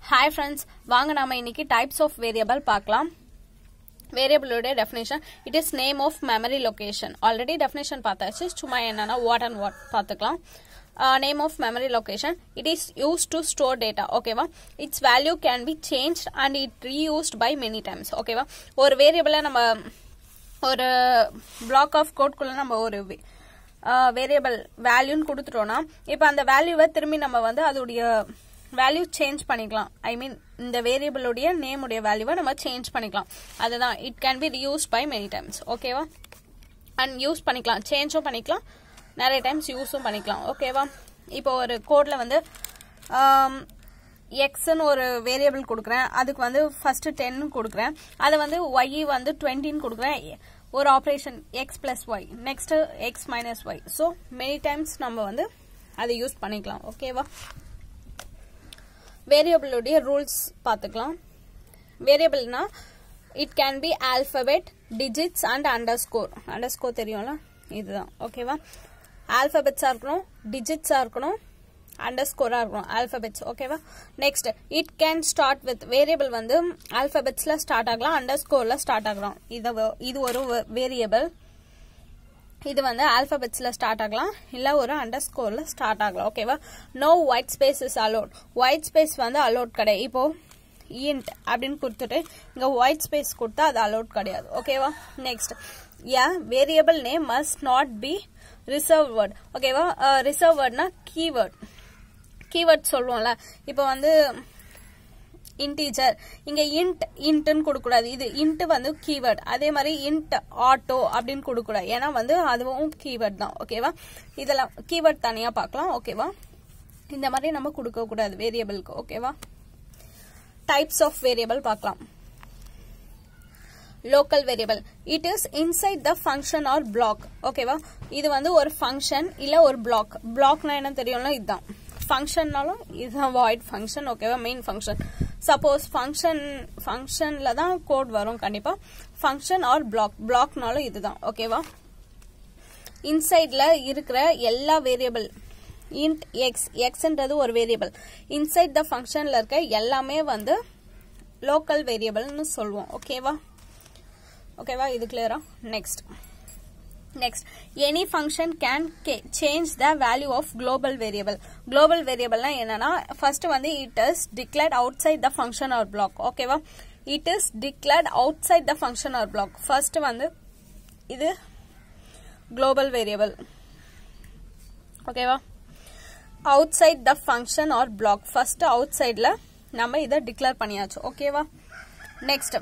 hi friends வாங்க நாம இன்னைக்கு டைப்ஸ் ஆஃப் வேரியபிள் பார்க்கலாம் வேரியபிளோட definition it is name of memory location already definition பார்த்தாச்சு சும்மா என்னன்னா வாட் அண்ட் வாட் பார்த்துக்கலாம் name of memory location it is use to store data ஓகேவா it's value can be change and it reused by many times ஓகேவா ஒரு வேரியபிளை நம்ம ஒரு black of கோட்குள்ள நம்ம ஒரு வேரியபிள் வேல்யூன்னு கொடுத்துட்டோம்னா இப்போ அந்த வேல்யூவை திரும்பி நம்ம வந்து அதோடைய வேல்யூ சேஞ்ச் பண்ணிக்கலாம் ஐ மீன் இந்த வேரியபிளுடைய நேமுடைய வேல்யூவை நம்ம சேஞ்ச் பண்ணிக்கலாம் அதுதான் it can be reuse by many times ஓகேவா அண்ட் யூஸ் பண்ணிக்கலாம் சேஞ்சும் பண்ணிக்கலாம் நிறைய டைம்ஸ் யூஸும் பண்ணிக்கலாம் ஓகேவா இப்போ ஒரு கோடில் வந்து எக்ஸ்ன்னு ஒரு வேரியபிள் கொடுக்குறேன் அதுக்கு வந்து ஃபர்ஸ்ட் டென்னு கொடுக்குறேன் அதை வந்து ஒய் வந்து டுவெண்ட்டின்னு கொடுக்குறேன் ஒரு operation X plus Y next X minus Y so many times நம்ம வந்து அதை யூஸ் பண்ணிக்கலாம் ஓகேவா வேரியபிளுடைய ரூல்ஸ் பார்த்துக்கலாம் வேரியபிள்னா it can be alphabet digits and underscore underscore தெரியும்ல இதுதான் ஓகேவா ஆல்பபெட்ஸாக இருக்கணும் டிஜிட்ஸாக இருக்கணும் அண்டர் ஸ்கோராக இருக்கணும் ஆல்பபெட்ஸ் ஓகேவா next it can start with variable வந்து ஆல்பபெட்ஸில் ஸ்டார்ட் ஆகலாம் அண்டர் ஸ்கோரில் ஸ்டார்ட் ஆகலாம் இது இது ஒரு வேரியபிள் இது வந்து ஆல்பபெட்ஸில் ஸ்டார்ட் ஆகலாம் இல்லை ஒரு அண்டர் ஸ்கோரில் ஸ்டார்ட் ஆகலாம் ஓகேவா no white space is allot white space வந்து அலோட் கிடையாது இப்போ இன்ட் அப்படின்னு கொடுத்துட்டு இங்கே ஒயிட் ஸ்பேஸ் கொடுத்தா அது அலோட் கிடையாது ஓகேவா next a variable name must not be reserve word ஓகேவா ரிசர்வ் வேர்ட்னா கீவேர்ட் கீவேர்ட் சொல்லுவோம்ல இப்போ வந்து இன்டீஜர் இங்க இன்ட் இன்ட்னு கொடுக்கூடாது இது இன்ட் வந்து கீவேர்ட் அதே மாதிரி இன்ட் ஆட்டோ அப்படின்னு கொடுக்கூடாது ஏன்னா வந்து அதுவும் கீவேர்ட் தான் ஓகேவா இதெல்லாம் கீவேர்ட் தனியா பார்க்கலாம் ஓகேவா இந்த மாதிரி நம்ம கொடுக்க கூடாது வேரியபிளுக்கு ஓகேவா டைப்ஸ் ஆஃப் வேரியபிள் பார்க்கலாம் local variable it is inside the function or block ஓகேவா இது வந்து ஒரு ஃபங்க்ஷன் இல்ல ஒரு பிளாக் பிளாக்னா என்ன தெரியும்ல இதுதான் ஃபங்க்ஷன்னாலும் இதுதான் வாய்ட் ஃபங்க்ஷன் ஓகேவா மெயின் ஃபங்க்ஷன் சப்போஸ் ஃபங்க்ஷன் ஃபங்க்ஷன்ல தான் கோட் வரும் கண்டிப்பா ஃபங்க்ஷன் ஆர் பிளாக் பிளாக்னாலும் இதுதான் ஓகேவா இன்சைட்ல இருக்கிற எல்லா வேரியபிள் இன்ட் எக்ஸ் எக்ஸ்ன்றது ஒரு வேரியபிள் இன்சைட் த ஃபங்க்ஷன்ல இருக்க எல்லாமே வந்து லோக்கல் வேரியபிள்னு சொல்லுவோம் ஓகேவா ஓகேவா இது கிளியரா next next any function can change the value of global variable global வேரியபிள்னா என்னன்னா ஃபர்ஸ்ட் வந்து it is declared outside the function or block ஓகேவா it is declared outside the function or block first வந்து இது global variable ஓகேவா outside the function or block first அவுட் சைட்ல நம்ம இதை டிக்ளேர் பண்ணியாச்சு ஓகேவா next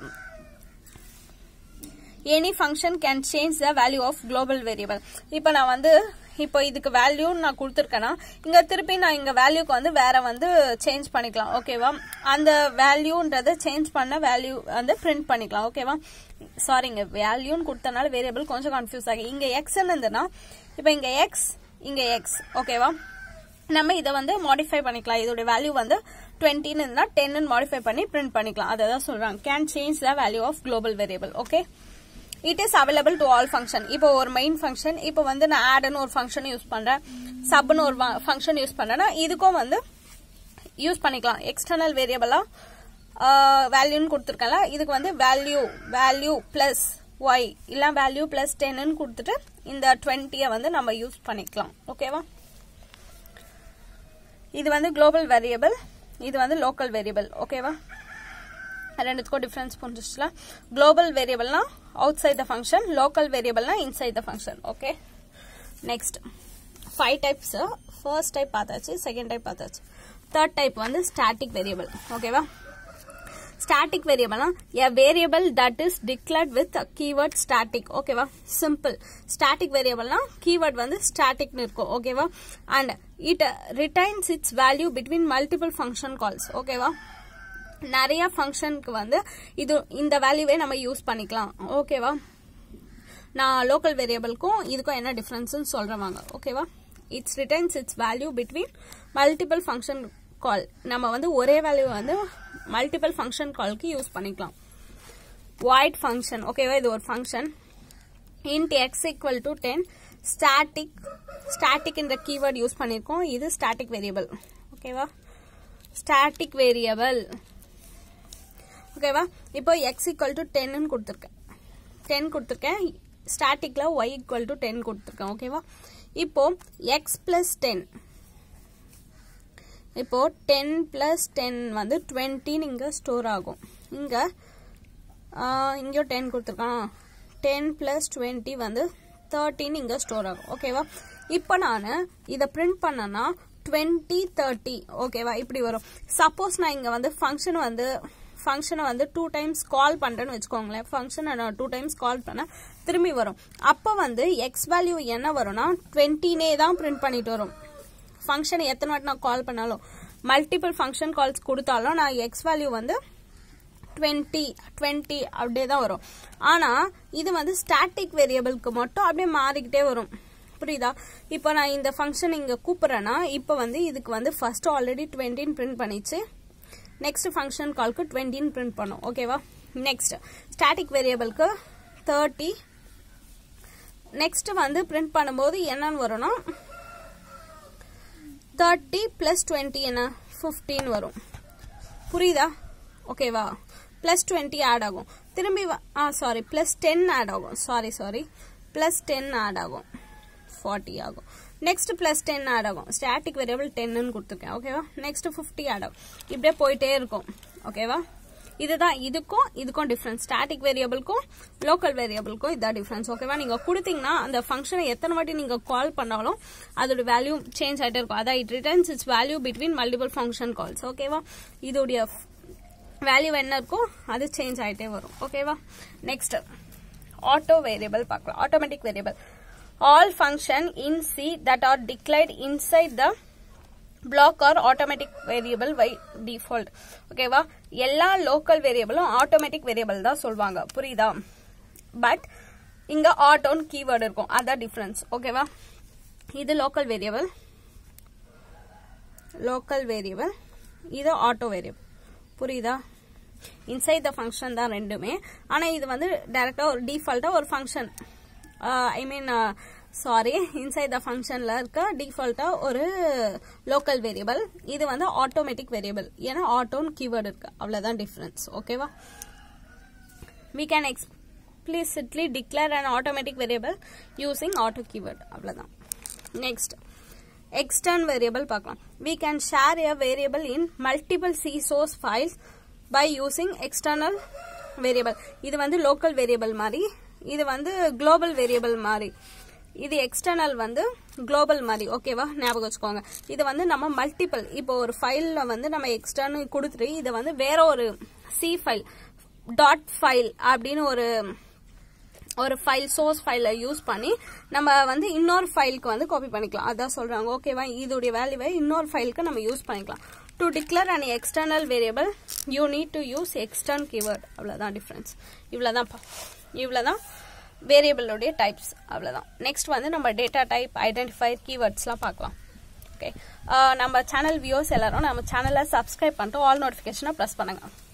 any function can change the value of global variable இப்போ நான் வந்து இப்போ இதுக்கு வேல்யூன்னு நான் கொடுத்துருக்கேன்னா இங்கே திருப்பி நான் இங்கே வேல்யூக்கு வந்து வேற வந்து சேஞ்ச் பண்ணிக்கலாம் ஓகேவா அந்த வேல்யூன்றதை சேஞ்ச் பண்ண வேல்யூ வந்து பிரிண்ட் பண்ணிக்கலாம் ஓகேவா சாரிங்க வேல்யூன்னு கொடுத்தனால வேரியபிள் கொஞ்சம் கன்ஃபியூஸ் ஆகி இங்கே எக்ஸ்ன்னு இருந்ததுன்னா இப்போ இங்கே எக்ஸ் இங்கே எக்ஸ் ஓகேவா நம்ம இதை வந்து மாடிஃபை பண்ணிக்கலாம் இதோட வேல்யூ வந்து டுவெண்ட்டின்னு இருந்தா டென்னு மாடிஃபை பண்ணி பிரிண்ட் பண்ணிக்கலாம் அதை தான் சொல்றாங்க can change the value of global variable okay it is available to all function இப்போ ஒரு மெயின் ஃபங்க்ஷன் இப்போ வந்து நான் ஆட்னு ஒரு ஃபங்க்ஷன் யூஸ் பண்றேன் சப்னு ஒரு ஃபங்க்ஷன் யூஸ் பண்றேன்னா இதுக்கும் வந்து யூஸ் பண்ணிக்கலாம் எக்ஸ்டர்னல் வேரியபிளா வேல்யூன்னு கொடுத்துருக்கேன்ல இதுக்கு வந்து வேல்யூ வேல்யூ பிளஸ் ஒய் இல்ல வேல்யூ பிளஸ் டென்னு கொடுத்துட்டு இந்த டுவெண்ட்டியை வந்து நம்ம யூஸ் பண்ணிக்கலாம் ஓகேவா இது வந்து குளோபல் வேரியபிள் இது வந்து லோக்கல் வேரியபிள் ஓகேவா ரெண்டுத்துக்கும் டிஃபரன்ஸ் புரிஞ்சிச்சுல குளோபல் வேரியபிள்னா outside the function local வேரியபிள்னா inside the function okay next five types first type பார்த்தாச்சு செகண்ட் டைப் பார்த்தாச்சு தேர்ட் டைப் வந்து ஸ்டாட்டிக் வேரியபிள் ஓகேவா ஸ்டாட்டிக் வேரியபிள்னா a variable that is declared with keyword static ஓகேவா simple static வேரியபிள்னா keyword வந்து ஸ்டாட்டிக்னு இருக்கும் ஓகேவா and it retains its value between multiple function calls ஓகேவா நிறைய ஃபங்க்ஷனுக்கு வந்து இது இந்த வேல்யூவே நம்ம யூஸ் பண்ணிக்கலாம் ஓகேவா நான் லோக்கல் வேரியபிள்க்கும் இதுக்கும் என்ன டிஃபரன்ஸ்னு சொல்றேன் வாங்க ஓகேவா its returns its value between multiple function call நம்ம வந்து ஒரே வேல்யூ வந்து மல்டிபிள் ஃபங்க்ஷன் கால்க்கு யூஸ் பண்ணிக்கலாம் வாய்ட் ஃபங்க்ஷன் ஓகேவா இது ஒரு function int X equal to ten static static என்ற கீவேர்ட் யூஸ் பண்ணியிருக்கோம் இது ஸ்டாட்டிக் வேரியபிள் ஓகேவா ஸ்டாட்டிக் வேரியபிள் ஓகேவா இப்போ எக்ஸ் ஈக்குவல் டு டென்னு கொடுத்துருக்கேன் டென் கொடுத்துருக்கேன் ஸ்டாட்டிக்ல ஒய் ஈக்குவல் டு டென் கொடுத்துருக்கேன் ஓகேவா இப்போ எக்ஸ் பிளஸ் டென் இப்போ டென் பிளஸ் டென் வந்து டுவெண்ட்டின்னு இங்கே ஸ்டோர் ஆகும் இங்கே இங்கேயும் டென் கொடுத்துருக்கான் டென் பிளஸ் டுவெண்ட்டி வந்து தேர்ட்டின்னு இங்கே ஸ்டோர் ஆகும் ஓகேவா இப்போ நான் இதை பிரிண்ட் பண்ணனா டுவெண்ட்டி தேர்ட்டி ஓகேவா இப்படி வரும் சப்போஸ் நான் இங்கே வந்து ஃபங்க்ஷன் வந்து ஃபங்க்ஷனை வந்து டூ டைம்ஸ் கால் பண்ணுறேன்னு வச்சுக்கோங்களேன் ஃபங்க்ஷனை நான் டூ டைம்ஸ் கால் பண்ணால் திரும்பி வரும் அப்போ வந்து எக்ஸ் வேல்யூ என்ன வரும்னா டுவெண்ட்டினே தான் பிரிண்ட் பண்ணிட்டு வரும் ஃபங்க்ஷனை எத்தனை வாட்டி நான் கால் பண்ணாலும் மல்டிபிள் ஃபங்க்ஷன் கால்ஸ் கொடுத்தாலும் நான் எக்ஸ் வேல்யூ வந்து டுவெண்ட்டி டுவெண்ட்டி அப்படியே தான் வரும் ஆனால் இது வந்து ஸ்டாட்டிக் வேரியபிளுக்கு மட்டும் அப்படியே மாறிக்கிட்டே வரும் புரியுதா இப்போ நான் இந்த ஃபங்க்ஷன் இங்கே கூப்பிட்றேன்னா இப்போ வந்து இதுக்கு வந்து ஃபர்ஸ்ட் ஆல்ரெடி டுவெண்ட்டின்னு பிரிண்ட் பண்ணிச்சு நெக்ஸ்ட் ஃபங்க்ஷன் கால்க்கு டுவெண்ட்டின்னு பிரிண்ட் பண்ணும் ஓகேவா நெக்ஸ்ட் ஸ்டாட்டிக் வேரியபிளுக்கு தேர்ட்டி நெக்ஸ்ட் வந்து பிரிண்ட் பண்ணும்போது என்னன்னு வரும்னா தேர்ட்டி பிளஸ் டுவெண்ட்டி என்ன ஃபிஃப்டீன் வரும் புரியுதா ஓகேவா பிளஸ் டுவெண்ட்டி ஆட் ஆகும் திரும்பி ஆ சாரி பிளஸ் டென் ஆட் ஆகும் sorry sorry plus ten add ஆகும் ஃபார்ட்டி ஆகும் நெக்ஸ்ட் பிளஸ் டென் ஆட் ஆகும் ஸ்டாட்டிக் வேரியபிள் டென்னு கொடுத்துருக்கேன் ஓகேவா நெக்ஸ்ட் ஃபிஃப்டி ஆட் ஆகும் இப்படியே போயிட்டே இருக்கும் ஓகேவா இதுதான் இதுக்கும் இதுக்கும் டிஃபரன்ஸ் ஸ்டாட்டிக் வேரியபிளுக்கும் லோக்கல் வேரியபிளுக்கும் இதான் டிஃபரன்ஸ் ஓகேவா நீங்க கொடுத்தீங்கன்னா அந்த ஃபங்க்ஷனை எத்தனை வாட்டி நீங்க கால் பண்ணாலும் அதோட வேல்யூ சேஞ்ச் ஆகிட்டே இருக்கும் அதான் it returns its value between multiple function calls ஓகேவா இதோடைய வேல்யூ என்ன இருக்கோ அது சேஞ்ச் ஆகிட்டே வரும் ஓகேவா நெக்ஸ்ட் ஆட்டோ வேரியபிள் பார்க்கலாம் automatic variable all function in C that are declared inside the block are automatic variable by default ஓகேவா எல்லா லோக்கல் வேரியபிளும் ஆட்டோமேட்டிக் வேரியபிள் தான் சொல்லுவாங்க புரியுதா பட் இங்க ஆட்டோன்னு கீவேர்டு இருக்கும் அதான் டிஃபரன்ஸ் ஓகேவா இது லோக்கல் வேரியபிள் லோக்கல் வேரியபிள் இது ஆட்டோ வேரியபிள் புரியுதா இன்சைட் த ஃபங்க்ஷன் தான் ரெண்டுமே ஆனால் இது வந்து டைரக்டா ஒரு டிஃபால்ட்டா ஒரு function I mean sorry inside the ஃபங்க்ஷன்ல இருக்க டிஃபால்ட்டா ஒரு லோக்கல் வேரியபிள் இது வந்து ஆட்டோமேட்டிக் வேரியபிள் ஏன்னா ஆட்டோன்னு கீவேர்டு இருக்கு அவ்வளவுதான் டிஃபரன்ஸ் ஓகேவா we can explicitly declare an automatic variable using auto keyword அவ்வளவுதான் next extern variable பார்க்கலாம் we can share a variable in multiple c source files by using external variable இது வந்து local variable மாதிரி இது வந்து global variable மாதிரி இது external வந்து குளோபல் மாதிரி ஓகேவா ஞாபகம் வச்சுக்கோங்க இது வந்து நம்ம மல்டிபிள் இப்போ ஒரு ஃபைல்ல வந்து நம்ம எக்ஸ்டர்னல் கொடுத்துட்டு இதை வந்து வேற ஒரு சி ஃபைல் டாட் ஃபைல் அப்படின்னு ஒரு ஒரு ஃபைல் சோர்ஸ் ஃபைலை யூஸ் பண்ணி நம்ம வந்து இன்னொரு ஃபைலுக்கு வந்து காப்பி பண்ணிக்கலாம் அதான் சொல்றாங்க ஓகேவா இதோடைய வேல்யூவை இன்னொரு ஃபைலுக்கு நம்ம யூஸ் பண்ணிக்கலாம் to declare an external variable you need to use extern keyword அவ்வளோதான் டிஃப்ரென்ஸ் இவ்வளோதான் இவ்வளோதான் வேரியபிளுடைய டைப்ஸ் அவ்வளோதான் நெக்ஸ்ட் வந்து நம்ம டேட்டா டைப் ஐடென்டிஃபைர் கீவேர்ட்ஸ்லாம் பார்க்கலாம் ஓகே நம்ம சேனல் வியூஸ் எல்லாரும் நம்ம சேனலை சப்ஸ்கிரைப் பண்ணிட்டு ஆல் நோட்டிஃபிகேஷனை ப்ரெஸ் பண்ணுங்க